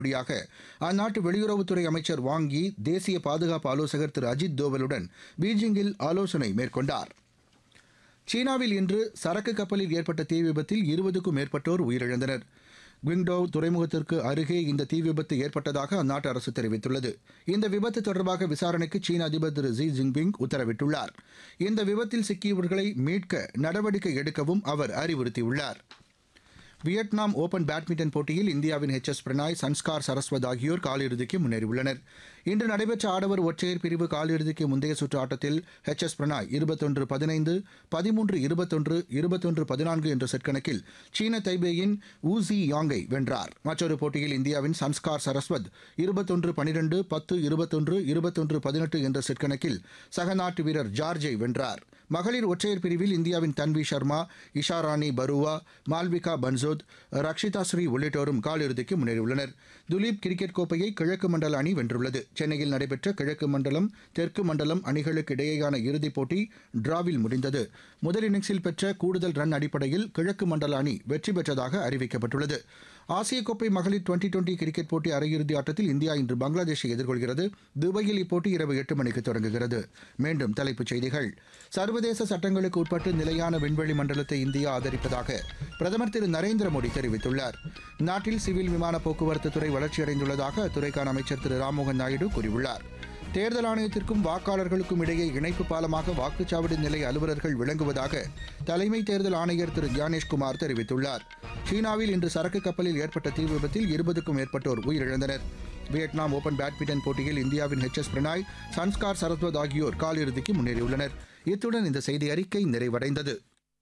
படியாக அந்நாட்டு வெளியுறவுத்துறை அமைச்சர் வாங் யி தேசிய பாதுகாப்பு ஆலோசகர் திரு அஜித் தோவலுடன் பீஜிங்கில் ஆலோசனை மேற்கொண்டார் சீனாவில் இன்று சரக்கு கப்பலில் ஏற்பட்ட தீ விபத்தில் இருபதுக்கும் மேற்பட்டோர் உயிரிழந்தனர் குவிங்டோவ் துறைமுகத்திற்கு அருகே இந்த தீ விபத்து ஏற்பட்டதாக அந்நாட்டு அரசு தெரிவித்துள்ளது இந்த விபத்து தொடர்பாக விசாரணைக்கு சீன அதிபர் திரு ஜி ஜின்பிங் உத்தரவிட்டுள்ளார் இந்த விபத்தில் சிக்கியவர்களை மீட்க நடவடிக்கை எடுக்கவும் அவர் அறிவுறுத்தியுள்ளார் வியட்நாம் ஓபன் பேட்மிண்டன் போட்டியில் இந்தியாவின் எச் எஸ் பிரணாய் சன்ஸ்கார் சரஸ்வத் ஆகியோர் காலிறுதிக்கு முன்னேறியுள்ளனர் இன்று நடைபெற்ற ஆடவர் ஒற்றையர் பிரிவு காலிறுதிக்கு முந்தைய சுற்று ஆட்டத்தில் எச் எஸ் பிரணாய் இருபத்தொன்று பதினைந்து பதிமூன்று இருபத்தொன்று இருபத்தொன்று பதினான்கு என்ற செட் கணக்கில் சீன தைபேயின் ஊசி யாங்கை வென்றார் மற்றொரு போட்டியில் இந்தியாவின் சன்ஸ்கார் சரஸ்வத் இருபத்தொன்று பனிரெண்டு பத்து இருபத்தொன்று இருபத்தொன்று பதினெட்டு என்ற செட் கணக்கில் சக நாட்டு வீரர் ஜார்ஜை வென்றார் மகளிர் ஒற்றையர் பிரிவில் இந்தியாவின் தன்வி சர்மா இஷாராணி பருவா மால்விகா பன்சோத் ரக்ஷிதா ஸ்ரீ உள்ளிட்டோரும் காலிறுதிக்கு முன்னேறியுள்ளனர் துலீப் கிரிக்கெட் கோப்பையை கிழக்கு மண்டல அணி வென்றுள்ளது சென்னையில் நடைபெற்ற கிழக்கு மண்டலம் தெற்கு மண்டலம் அணிகளுக்கு இடையேயான இறுதிப் போட்டி டிராவில் முடிந்தது முதல் இன்னிங்ஸில் பெற்ற கூடுதல் ரன் அடிப்படையில் கிழக்கு மண்டல அணி வெற்றி பெற்றதாக அறிவிக்கப்பட்டுள்ளது ஆசிய கோப்பை மகளிர் டுவெண்டி டுவெண்டி கிரிக்கெட் போட்டி அரையிறுதி ஆட்டத்தில் இந்தியா இன்று பங்களாதேஷை எதிர்கொள்கிறது துபாயில் இப்போட்டி இரவு எட்டு மணிக்கு தொடங்குகிறது மீண்டும் தலைப்புச் செய்திகள் சர்வதேச சட்டங்களுக்கு உட்பட்டு நிலையான விண்வெளி மண்டலத்தை இந்தியா ஆதரிப்பதாக பிரதமர் திரு நரேந்திர மோடி தெரிவித்துள்ளார் நாட்டில் சிவில் விமான போக்குவரத்து துறை வளர்ச்சியடைந்துள்ளதாக அத்துறைக்கான அமைச்சர் திரு ராம்மோகன் நாயுடு கூறியுள்ளார் தேர்தல் ஆணையத்திற்கும் வாக்காளர்களுக்கும் இடையே இணைப்பு பாலமாக வாக்குச்சாவடி நிலைய அலுவலர்கள் விளங்குவதாக தலைமை தேர்தல் ஆணையர் திரு ஞானேஷ்குமார் தெரிவித்துள்ளார் சீனாவில் இன்று சரக்கு கப்பலில் ஏற்பட்ட தீ விபத்தில் இருபதுக்கும் மேற்பட்டோர் உயிரிழந்தனர் வியட்நாம் ஓபன் பேட்மிண்டன் போட்டியில் இந்தியாவின் ஹெச் எஸ் பிரணாய் சன்ஸ்கார் சரஸ்வத் ஆகியோர் காலிறுதிக்கு முன்னேறியுள்ளனர் இத்துடன் இந்த செய்தி அறிக்கை நிறைவடைந்தது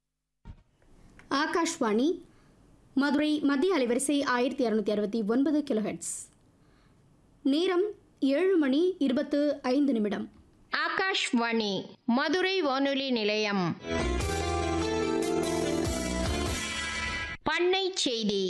ஆகாஷ்வாணி மதுரை மத்திய அலைவரிசை ஆயிரத்தி இரநூத்தி அறுபத்தி ஒன்பது கிலோஹெட்ஸ் நேரம் ஏழு மணி இருபத்து ஐந்து நிமிடம் ஆகாஷ்வாணி மதுரை வானொலி நிலையம் பண்ணை செய்தி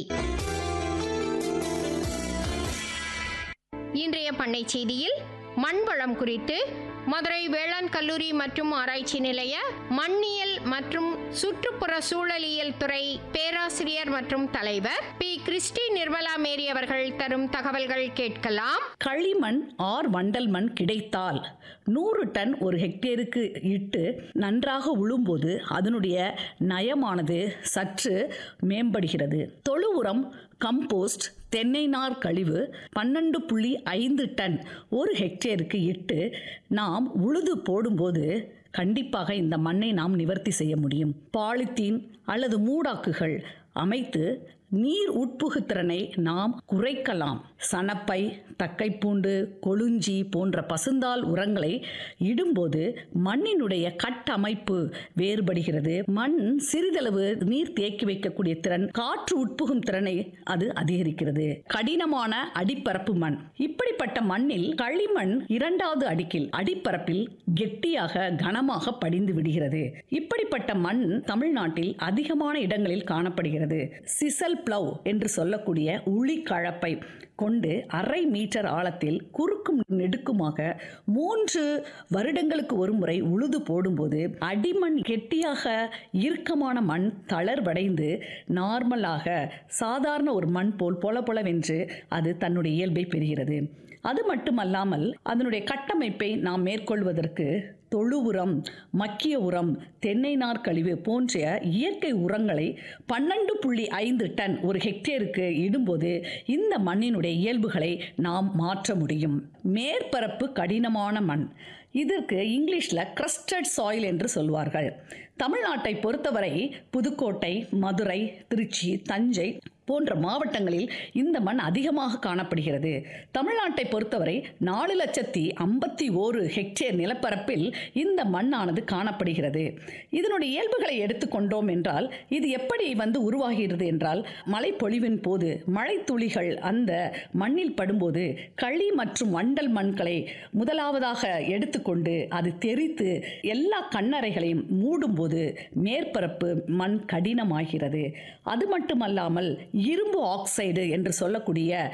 இன்றைய பண்ணை செய்தியில் மண்வளம் குறித்து மதுரை வேளாண் கல்லூரி மற்றும் ஆராய்ச்சி நிலைய மண்ணியல் மற்றும் சுற்றுப்புற சூழலியல் துறை பேராசிரியர் மற்றும் தலைவர் பி கிறிஸ்டி நிர்மலா மேரி அவர்கள் தரும் தகவல்கள் கேட்கலாம் களிமண் ஆர் வண்டல் மண் கிடைத்தால் நூறு டன் ஒரு ஹெக்டேருக்கு இட்டு நன்றாக உழும்போது அதனுடைய நயமானது சற்று மேம்படுகிறது தொழு உரம் கம்போஸ்ட் தென்னை நார் கழிவு பன்னெண்டு புள்ளி ஐந்து டன் ஒரு ஹெக்டேருக்கு இட்டு நாம் உழுது போடும்போது கண்டிப்பாக இந்த மண்ணை நாம் நிவர்த்தி செய்ய முடியும் பாலித்தீன் அல்லது மூடாக்குகள் அமைத்து நீர் உட்புகு திறனை நாம் குறைக்கலாம் சணப்பை தக்கைப்பூண்டு கொழுஞ்சி போன்ற பசுந்தாள் உரங்களை இடும்போது மண்ணினுடைய கட்டமைப்பு வேறுபடுகிறது மண் சிறிதளவு நீர் தேக்கி வைக்கக்கூடிய திறன் காற்று உட்புகும் திறனை அது அதிகரிக்கிறது கடினமான அடிப்பரப்பு மண் இப்படிப்பட்ட மண்ணில் களிமண் இரண்டாவது அடுக்கில் அடிப்பரப்பில் கெட்டியாக கனமாக படிந்து விடுகிறது இப்படிப்பட்ட மண் தமிழ்நாட்டில் அதிகமான இடங்களில் காணப்படுகிறது சிசல் பிளவ் என்று சொல்லக்கூடிய உளி கலப்பை கொண்டு அரை மீட்டர் ஆழத்தில் குறுக்கும் நெடுக்குமாக மூன்று வருடங்களுக்கு ஒரு முறை உழுது போடும்போது அடிமண் கெட்டியாக இறுக்கமான மண் தளர்வடைந்து நார்மலாக சாதாரண ஒரு மண் போல் பொல பொலவென்று அது தன்னுடைய இயல்பை பெறுகிறது அது மட்டுமல்லாமல் அதனுடைய கட்டமைப்பை நாம் மேற்கொள்வதற்கு தொழு உரம் மக்கிய உரம் தென்னை நார் கழிவு போன்ற இயற்கை உரங்களை பன்னெண்டு புள்ளி ஐந்து டன் ஒரு ஹெக்டேருக்கு இடும்போது இந்த மண்ணினுடைய இயல்புகளை நாம் மாற்ற முடியும் மேற்பரப்பு கடினமான மண் இதற்கு இங்கிலீஷில் கிரஸ்டட் சாயில் என்று சொல்வார்கள் தமிழ்நாட்டை பொறுத்தவரை புதுக்கோட்டை மதுரை திருச்சி தஞ்சை போன்ற மாவட்டங்களில் இந்த மண் அதிகமாக காணப்படுகிறது தமிழ்நாட்டை பொறுத்தவரை நாலு லட்சத்தி ஐம்பத்தி ஓரு ஹெக்டேர் நிலப்பரப்பில் இந்த மண்ணானது காணப்படுகிறது இதனுடைய இயல்புகளை எடுத்துக்கொண்டோம் என்றால் இது எப்படி வந்து உருவாகிறது என்றால் மழை பொழிவின் போது மழை துளிகள் அந்த மண்ணில் படும்போது களி மற்றும் வண்டல் மண்களை முதலாவதாக எடுத்துக்கொண்டு அது தெரித்து எல்லா கண்ணறைகளையும் மூடும்போது மேற்பரப்பு மண் கடினமாகிறது அது மட்டுமல்லாமல் இரும்பு ஆக்சைடு என்று சொல்லக்கூடிய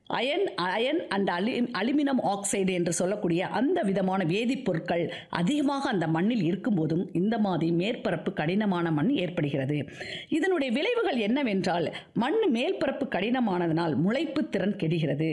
அயன் அயன் அண்ட் அலி அலுமினியம் ஆக்சைடு என்று சொல்லக்கூடிய அந்த விதமான வேதிப்பொருட்கள் அதிகமாக அந்த மண்ணில் இருக்கும்போதும் இந்த மாதிரி மேற்பரப்பு கடினமான மண் ஏற்படுகிறது இதனுடைய விளைவுகள் என்னவென்றால் மண் மேற்பரப்பு கடினமானதனால் முளைப்பு திறன் கெடுகிறது